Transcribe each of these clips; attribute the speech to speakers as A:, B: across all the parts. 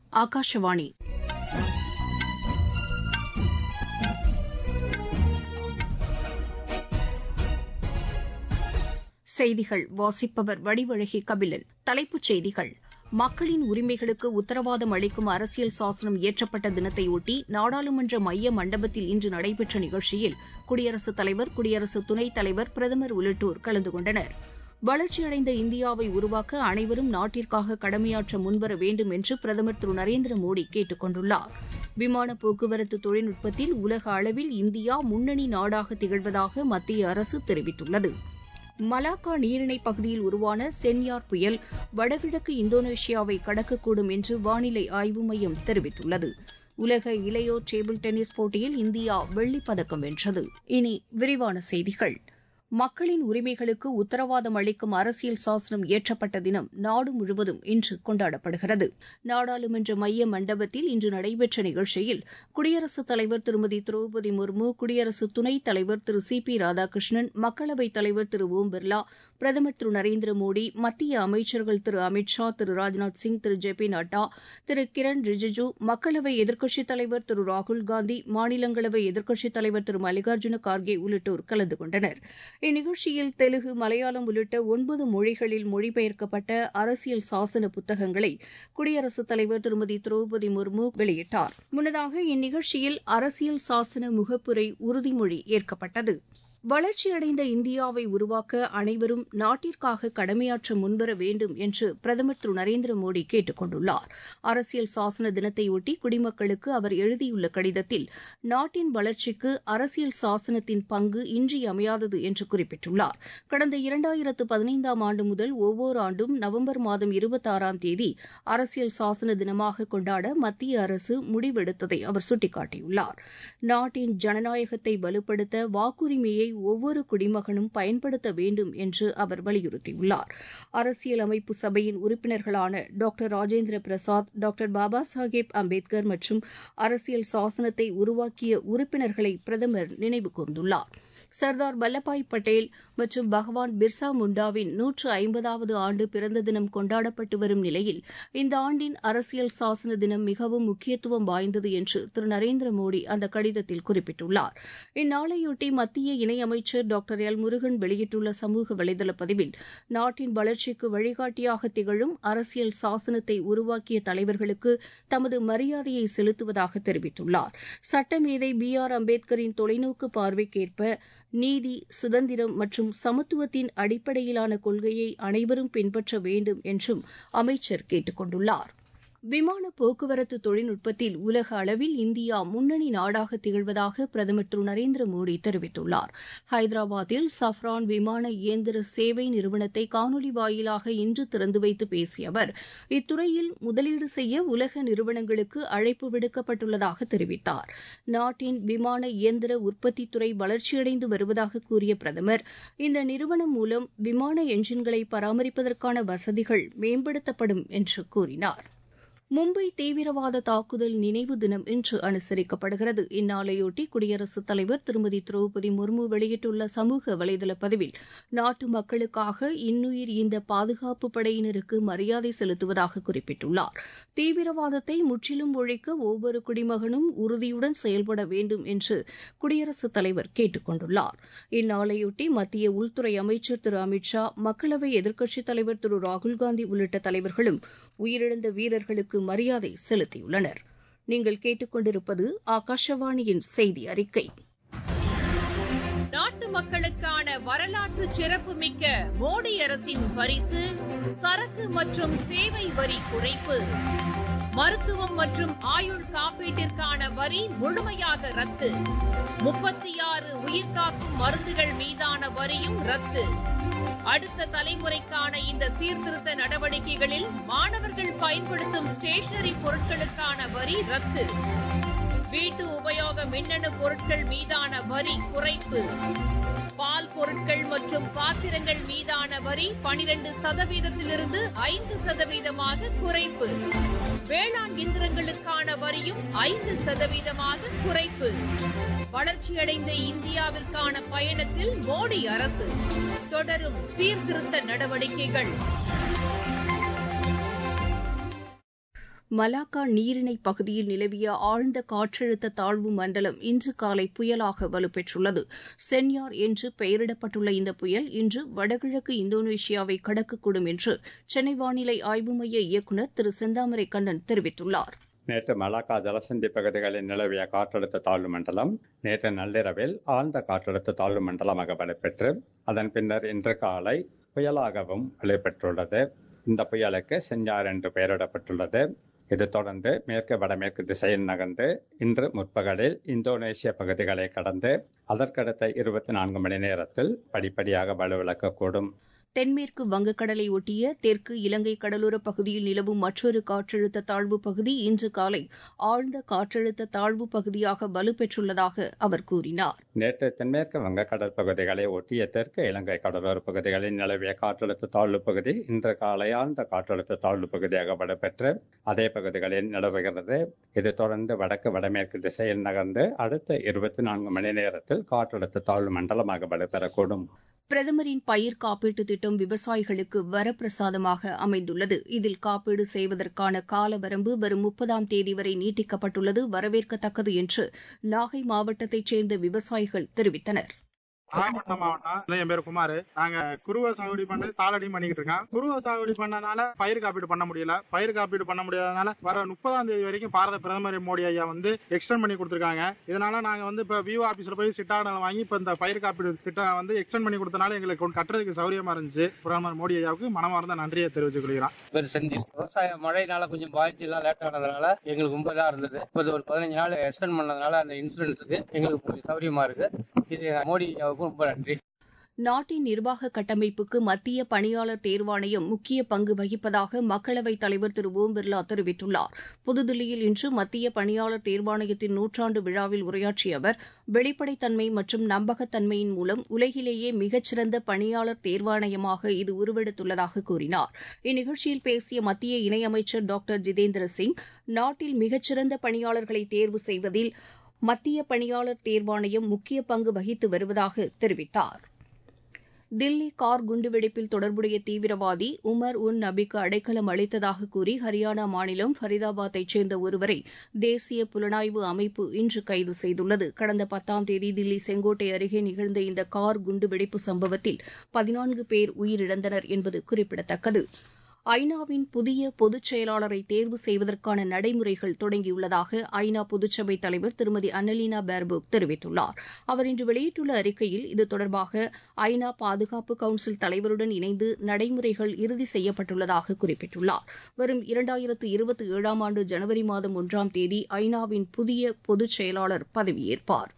A: ஆகாஷவாணி செய்திகள் வாசிப்பவர் வடிவழகி கபிலன் தலைப்புச் செய்திகள் மக்களின் உரிமைகளுக்கு உத்தரவாதம் அளிக்கும் அரசியல் சாசனம் இயற்றப்பட்ட தினத்தையொட்டி நாடாளுமன்ற மைய மண்டபத்தில் இன்று நடைபெற்ற நிகழ்ச்சியில் குடியரசுத் தலைவர் குடியரசு துணைத் தலைவர் பிரதமர் உள்ளிட்டோர் கலந்து கொண்டனர் வளர்ச்சியடைந்த இந்தியாவை உருவாக்க அனைவரும் நாட்டிற்காக கடமையாற்ற முன்வர வேண்டும் என்று பிரதமர் திரு நரேந்திர மோடி கேட்டுக் கொண்டுள்ளார் விமான போக்குவரத்து தொழில்நுட்பத்தில் உலக அளவில் இந்தியா முன்னணி நாடாக திகழ்வதாக மத்திய அரசு தெரிவித்துள்ளது மலாக்கா நீரிணை பகுதியில் உருவான சென்யார் புயல் வடகிழக்கு இந்தோனேஷியாவை கடக்கக்கூடும் என்று வானிலை ஆய்வு மையம் தெரிவித்துள்ளது உலக இளையோர் டேபிள் டென்னிஸ் போட்டியில் இந்தியா வெள்ளிப் பதக்கம் வென்றது இனி விரிவான செய்திகள் மக்களின் உரிமைகளுக்கு உத்தரவாதம் அளிக்கும் அரசியல் சாசனம் இயற்றப்பட்ட தினம் நாடு முழுவதும் இன்று கொண்டாடப்படுகிறது நாடாளுமன்ற மைய மண்டபத்தில் இன்று நடைபெற்ற நிகழ்ச்சியில் குடியரசுத் தலைவர் திருமதி திரௌபதி முர்மு குடியரசு துணைத் தலைவர் திரு சி பி ராதாகிருஷ்ணன் மக்களவைத் தலைவர் திரு ஓம் பிர்லா பிரதமர் திரு நரேந்திர மோடி மத்திய அமைச்சர்கள் திரு அமித் ஷா திரு ராஜ்நாத் சிங் திரு ஜே பி நட்டா திரு கிரண் ரிஜிஜு மக்களவை எதிர்க்கட்சித் தலைவர் திரு ராகுல்காந்தி மாநிலங்களவை எதிர்க்கட்சித் தலைவர் திரு மல்லிகார்ஜுன கார்கே உள்ளிட்டோர் கலந்து கொண்டனர் இந்நிகழ்ச்சியில் தெலுகு மலையாளம் உள்ளிட்ட ஒன்பது மொழிகளில் மொழிபெயர்க்கப்பட்ட அரசியல் சாசன புத்தகங்களை குடியரசுத் தலைவர் திருமதி திரௌபதி முர்மு வெளியிட்டார் முன்னதாக இந்நிகழ்ச்சியில் அரசியல் சாசன முகப்புரை உறுதிமொழி ஏற்கப்பட்டது வளர்ச்சியடைந்த இந்தியாவை உருவாக்க அனைவரும் நாட்டிற்காக கடமையாற்ற முன்வர வேண்டும் என்று பிரதமர் திரு நரேந்திர மோடி கேட்டுக் கொண்டுள்ளார் அரசியல் சாசன தினத்தையொட்டி குடிமக்களுக்கு அவர் எழுதியுள்ள கடிதத்தில் நாட்டின் வளர்ச்சிக்கு அரசியல் சாசனத்தின் பங்கு இன்றியமையாதது என்று குறிப்பிட்டுள்ளார் கடந்த இரண்டாயிரத்து பதினைந்தாம் ஆண்டு முதல் ஒவ்வொரு ஆண்டும் நவம்பர் மாதம் இருபத்தாறாம் தேதி அரசியல் சாசன தினமாக கொண்டாட மத்திய அரசு முடிவெடுத்ததை அவர் சுட்டிக்காட்டியுள்ளார் நாட்டின் ஜனநாயகத்தை வலுப்படுத்த வாக்குரிமையை ஒவ்வொரு குடிமகனும் பயன்படுத்த வேண்டும் என்று அவர் வலியுறுத்தியுள்ளார் அரசியல் அமைப்பு சபையின் உறுப்பினர்களான டாக்டர் ராஜேந்திர பிரசாத் டாக்டர் பாபா சாஹேப் அம்பேத்கர் மற்றும் அரசியல் சாசனத்தை உருவாக்கிய உறுப்பினர்களை பிரதமர் நினைவு கூர்ந்துள்ளார் சர்தார் வல்லபாய் பட்டேல் மற்றும் பகவான் பிர்சா முண்டாவின் நூற்று ஐம்பதாவது ஆண்டு பிறந்த தினம் கொண்டாடப்பட்டு வரும் நிலையில் இந்த ஆண்டின் அரசியல் சாசன தினம் மிகவும் முக்கியத்துவம் வாய்ந்தது என்று திரு நரேந்திர மோடி அந்த கடிதத்தில் குறிப்பிட்டுள்ளார் இந்நாளையொட்டி மத்திய இணையமைச்சர் டாக்டர் எல் முருகன் வெளியிட்டுள்ள சமூக வலைதள பதிவில் நாட்டின் வளர்ச்சிக்கு வழிகாட்டியாக திகழும் அரசியல் சாசனத்தை உருவாக்கிய தலைவர்களுக்கு தமது மரியாதையை செலுத்துவதாக தெரிவித்துள்ளார் சட்டமேதை பி ஆர் அம்பேத்கரின் தொலைநோக்கு பார்வைக்கேற்ப நீதி சுதந்திரம் மற்றும் சமத்துவத்தின் அடிப்படையிலான கொள்கையை அனைவரும் பின்பற்ற வேண்டும் என்றும் அமைச்சர் கேட்டுக் கொண்டுள்ளார் விமான போக்குவரத்து தொழில்நுட்பத்தில் உலக அளவில் இந்தியா முன்னணி நாடாக திகழ்வதாக பிரதமர் திரு நரேந்திர மோடி தெரிவித்துள்ளார் ஹைதராபாத்தில் சஃப்ரான் விமான இயந்திர சேவை நிறுவனத்தை காணொலி வாயிலாக இன்று திறந்து வைத்து பேசிய அவர் இத்துறையில் முதலீடு செய்ய உலக நிறுவனங்களுக்கு அழைப்பு விடுக்கப்பட்டுள்ளதாக தெரிவித்தார் நாட்டின் விமான இயந்திர உற்பத்தித்துறை வளர்ச்சியடைந்து வருவதாக கூறிய பிரதமர் இந்த நிறுவனம் மூலம் விமான எஞ்சின்களை பராமரிப்பதற்கான வசதிகள் மேம்படுத்தப்படும் என்று கூறினார் மும்பை தீவிரவாத தாக்குதல் நினைவு தினம் இன்று அனுசரிக்கப்படுகிறது இந்நாளையொட்டி குடியரசுத் தலைவர் திருமதி திரௌபதி முர்மு வெளியிட்டுள்ள சமூக வலைதள பதிவில் நாட்டு மக்களுக்காக இன்னுயிர் இந்த பாதுகாப்பு படையினருக்கு மரியாதை செலுத்துவதாக குறிப்பிட்டுள்ளார் தீவிரவாதத்தை முற்றிலும் ஒழிக்க ஒவ்வொரு குடிமகனும் உறுதியுடன் செயல்பட வேண்டும் என்று குடியரசுத் தலைவர் கேட்டுக் கொண்டுள்ளார் இந்நாளையொட்டி மத்திய உள்துறை அமைச்சர் திரு அமித் ஷா மக்களவை எதிர்க்கட்சித் தலைவர் திரு ராகுல்காந்தி உள்ளிட்ட தலைவர்களும் உயிரிழந்த வீரர்களுக்கு மரியாதை செலுத்தியுள்ளனர் நீங்கள் கேட்டுக்கொண்டிருப்பது ஆகாஷவாணியின் செய்தி அறிக்கை
B: நாட்டு மக்களுக்கான வரலாற்று சிறப்புமிக்க மோடி அரசின் பரிசு சரக்கு மற்றும் சேவை வரி குறைப்பு மருத்துவம் மற்றும் ஆயுள் காப்பீட்டிற்கான வரி முழுமையாக ரத்து முப்பத்தி ஆறு உயிர்காக்கும் மருந்துகள் மீதான வரியும் ரத்து அடுத்த தலைமுறைக்கான இந்த சீர்திருத்த நடவடிக்கைகளில் மாணவர்கள் பயன்படுத்தும் ஸ்டேஷனரி பொருட்களுக்கான வரி ரத்து வீட்டு உபயோக மின்னணு பொருட்கள் மீதான வரி குறைப்பு பால் பொருட்கள் மற்றும் பாத்திரங்கள் மீதான வரி பனிரெண்டு சதவீதத்திலிருந்து ஐந்து சதவீதமாக குறைப்பு வேளாண் இயந்திரங்களுக்கான வரியும் ஐந்து சதவீதமாக குறைப்பு வளர்ச்சியடைந்த இந்தியாவிற்கான பயணத்தில் மோடி அரசு தொடரும் சீர்திருத்த நடவடிக்கைகள்
A: மலாக்கா நீரிணை பகுதியில் நிலவிய ஆழ்ந்த காற்றழுத்த தாழ்வு மண்டலம் இன்று காலை புயலாக வலுப்பெற்றுள்ளது சென்யார் என்று பெயரிடப்பட்டுள்ள இந்த புயல் இன்று வடகிழக்கு இந்தோனேஷியாவை கடக்கக்கூடும் என்று சென்னை வானிலை ஆய்வு மைய இயக்குநர் திரு செந்தாமரை கண்ணன் தெரிவித்துள்ளார்
C: நேற்று மலாக்கா ஜலசந்தி பகுதிகளில் நிலவிய காற்றழுத்த தாழ்வு மண்டலம் நேற்று நள்ளிரவில் ஆழ்ந்த காற்றழுத்த தாழ்வு மண்டலமாக வலுப்பெற்று அதன் பின்னர் இன்று காலை புயலாகவும் வலுப்பெற்றுள்ளது இந்த புயலுக்கு செஞ்சார் என்று பெயரிடப்பட்டுள்ளது இது தொடர்ந்து மேற்கு வடமேற்கு திசையில் நகர்ந்து இன்று முற்பகலில் இந்தோனேசிய பகுதிகளை கடந்து அதற்கடுத்த இருபத்தி நான்கு மணி நேரத்தில் படிப்படியாக வலுவிழக்கக்கூடும்
A: தென்மேற்கு வங்கக்கடலை ஒட்டிய தெற்கு இலங்கை கடலோர பகுதியில் நிலவும் மற்றொரு காற்றழுத்த தாழ்வு பகுதி இன்று காலை ஆழ்ந்த காற்றழுத்த தாழ்வு பகுதியாக வலுப்பெற்றுள்ளதாக அவர் கூறினார்
C: நேற்று தென்மேற்கு வங்கக்கடல் பகுதிகளை ஒட்டிய தெற்கு இலங்கை கடலோர பகுதிகளில் நிலவிய காற்றழுத்த தாழ்வு பகுதி இன்று காலை ஆழ்ந்த காற்றழுத்த தாழ்வு பகுதியாக வலுப்பெற்று அதே பகுதிகளில் நிலவுகிறது இது தொடர்ந்து வடக்கு வடமேற்கு திசையில் நகர்ந்து அடுத்த இருபத்தி நான்கு மணி நேரத்தில் காற்றழுத்த தாழ்வு மண்டலமாக வலுப்பெறக்கூடும்
A: பிரதமரின் பயிர் காப்பீட்டு திட்டம் விவசாயிகளுக்கு வரப்பிரசாதமாக அமைந்துள்ளது இதில் காப்பீடு செய்வதற்கான கால வரம்பு வரும் முப்பதாம் தேதி வரை நீட்டிக்கப்பட்டுள்ளது வரவேற்கத்தக்கது என்று நாகை மாவட்டத்தைச் சேர்ந்த விவசாயிகள் தெரிவித்தனர்
D: நாகப்பட்டினம் மாவட்டம் என் பேர் குமார் நாங்க குருவை சாகுபடி பண்ணி தாளடி பண்ணிக்கிட்டு இருக்கோம் குருவை சாகுபடி பண்ணனால பயிர் காப்பீடு பண்ண முடியல பயிர் காப்பீடு பண்ண முடியாதனால வர முப்பதாம் தேதி வரைக்கும் பாரத பிரதமர் மோடி ஐயா வந்து எக்ஸ்டெண்ட் பண்ணி கொடுத்துருக்காங்க இதனால நாங்க வந்து இப்ப விவோ ஆபீஸ்ல போய் சிட்டாடல் வாங்கி இப்ப இந்த பயிர் காப்பீடு திட்டம் வந்து எக்ஸ்டெண்ட் பண்ணி கொடுத்தனால எங்களுக்கு கொஞ்சம் கட்டுறதுக்கு சௌரியமா இருந்துச்சு பிரதமர் மோடி ஐயாவுக்கு மனமார்ந்த நன்றியை தெரிவித்துக் கொள்கிறோம்
E: பேர் செந்தில் விவசாயம் மழைனால கொஞ்சம் பாதிச்சு எல்லாம் லேட் ஆனதுனால எங்களுக்கு ரொம்ப இதா இருந்தது இப்போ ஒரு பதினஞ்சு நாள் எக்ஸ்டெண்ட் பண்ணதுனால அந்த இன்சூரன்ஸுக்கு எங்களுக்கு கொஞ்சம் சௌரியமா இருக்கு இது மோடி ஐயாவுக்கும் ரொம்ப நன்றி
A: நாட்டின் நிர்வாக கட்டமைப்புக்கு மத்திய பணியாளர் தேர்வாணையம் முக்கிய பங்கு வகிப்பதாக மக்களவைத் தலைவர் திரு ஓம் பிர்லா தெரிவித்துள்ளார் புதுதில்லியில் இன்று மத்திய பணியாளர் தேர்வாணையத்தின் நூற்றாண்டு விழாவில் உரையாற்றிய அவர் வெளிப்படைத்தன்மை மற்றும் நம்பகத்தன்மையின் மூலம் உலகிலேயே மிகச்சிறந்த பணியாளர் தேர்வாணையமாக இது உருவெடுத்துள்ளதாக கூறினார் இந்நிகழ்ச்சியில் பேசிய மத்திய இணையமைச்சர் டாக்டர் ஜிதேந்திர சிங் நாட்டில் மிகச்சிறந்த பணியாளர்களை தேர்வு செய்வதில் மத்திய பணியாளர் தேர்வாணையம் முக்கிய பங்கு வகித்து வருவதாக தெரிவித்தார் தில்லி கார் குண்டுவெடிப்பில் தொடர்புடைய தீவிரவாதி உமர் உன் நபிக்கு அடைக்கலம் அளித்ததாக கூறி ஹரியானா மாநிலம் ஃபரிதாபாத்தைச் சேர்ந்த ஒருவரை தேசிய புலனாய்வு அமைப்பு இன்று கைது செய்துள்ளது கடந்த பத்தாம் தேதி தில்லி செங்கோட்டை அருகே நிகழ்ந்த இந்த கார் குண்டுவெடிப்பு சம்பவத்தில் பதினான்கு பேர் உயிரிழந்தனர் என்பது குறிப்பிடத்தக்கது ஐநாவின் புதிய பொதுச் செயலாளரை தேர்வு செய்வதற்கான நடைமுறைகள் தொடங்கியுள்ளதாக ஐநா பொதுச்சபை தலைவர் திருமதி அன்னலீனா பேர்போக் தெரிவித்துள்ளார் அவர் இன்று வெளியிட்டுள்ள அறிக்கையில் இது தொடர்பாக ஐநா பாதுகாப்பு கவுன்சில் தலைவருடன் இணைந்து நடைமுறைகள் இறுதி செய்யப்பட்டுள்ளதாக குறிப்பிட்டுள்ளார் வரும் இரண்டாயிரத்து இருபத்தி ஏழாம் ஆண்டு ஜனவரி மாதம் ஒன்றாம் தேதி ஐநாவின் புதிய பொதுச் செயலாளர் பதவியேற்பார்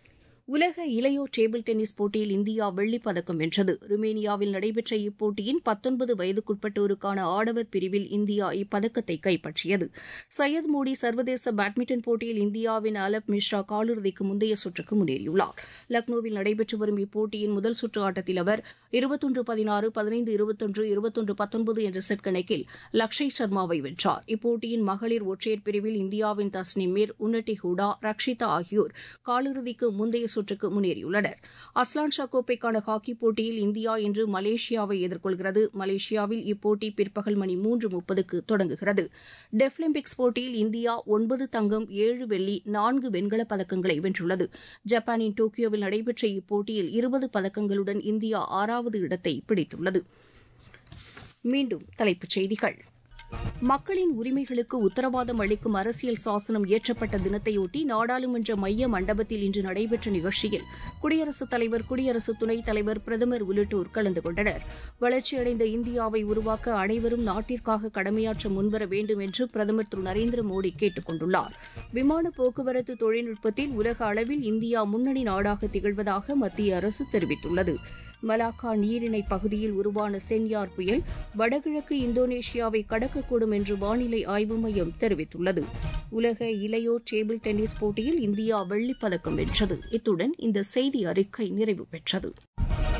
A: உலக இளையோர் டேபிள் டென்னிஸ் போட்டியில் இந்தியா வெள்ளிப் பதக்கம் வென்றது ருமேனியாவில் நடைபெற்ற இப்போட்டியின் பத்தொன்பது வயதுக்குட்பட்டோருக்கான ஆடவர் பிரிவில் இந்தியா இப்பதக்கத்தை கைப்பற்றியது சையத் மோடி சர்வதேச பேட்மிண்டன் போட்டியில் இந்தியாவின் அலப் மிஸ்ரா காலிறுதிக்கு முந்தைய சுற்றுக்கு முன்னேறியுள்ளார் லக்னோவில் நடைபெற்று வரும் இப்போட்டியின் முதல் சுற்று ஆட்டத்தில் அவர் இருபத்தொன்று பதினாறு பதினைந்து இருபத்தொன்று இருபத்தொன்று பத்தொன்பது என்ற செட் கணக்கில் லக்ஷய் சர்மாவை வென்றார் இப்போட்டியின் மகளிர் ஒற்றையர் பிரிவில் இந்தியாவின் தஸ்னிம் மீர் உன்னட்டி ஹூடா ரக்ஷிதா ஆகியோர் காலிறுதிக்கு முந்தைய சுற்றுக்கு முன்னேறியுள்ளனர் அஸ்லான் ஷா கோப்பைக்கான ஹாக்கி போட்டியில் இந்தியா இன்று மலேசியாவை எதிர்கொள்கிறது மலேசியாவில் இப்போட்டி பிற்பகல் மணி மூன்று முப்பதுக்கு தொடங்குகிறது டெஃபிலிம்பிக்ஸ் போட்டியில் இந்தியா ஒன்பது தங்கம் ஏழு வெள்ளி நான்கு வெண்கலப் பதக்கங்களை வென்றுள்ளது ஜப்பானின் டோக்கியோவில் நடைபெற்ற இப்போட்டியில் இருபது பதக்கங்களுடன் இந்தியா ஆறாவது இடத்தை பிடித்துள்ளது மீண்டும் தலைப்புச் செய்திகள் மக்களின் உரிமைகளுக்கு உத்தரவாதம் அளிக்கும் அரசியல் சாசனம் இயற்றப்பட்ட தினத்தையொட்டி நாடாளுமன்ற மைய மண்டபத்தில் இன்று நடைபெற்ற நிகழ்ச்சியில் குடியரசுத் தலைவர் குடியரசு துணைத் தலைவர் பிரதமர் உள்ளிட்டோர் கலந்து கொண்டனர் வளர்ச்சியடைந்த இந்தியாவை உருவாக்க அனைவரும் நாட்டிற்காக கடமையாற்ற முன்வர வேண்டும் என்று பிரதமர் திரு நரேந்திர மோடி கேட்டுக் கொண்டுள்ளார் விமான போக்குவரத்து தொழில்நுட்பத்தில் உலக அளவில் இந்தியா முன்னணி நாடாக திகழ்வதாக மத்திய அரசு தெரிவித்துள்ளது மலாக்கா நீரிணை பகுதியில் உருவான சென்யார் புயல் வடகிழக்கு இந்தோனேஷியாவை கடக்கக்கூடும் என்று வானிலை ஆய்வு மையம் தெரிவித்துள்ளது உலக இளையோர் டேபிள் டென்னிஸ் போட்டியில் இந்தியா வெள்ளிப் பதக்கம் வென்றது இத்துடன் இந்த செய்தி அறிக்கை நிறைவு பெற்றது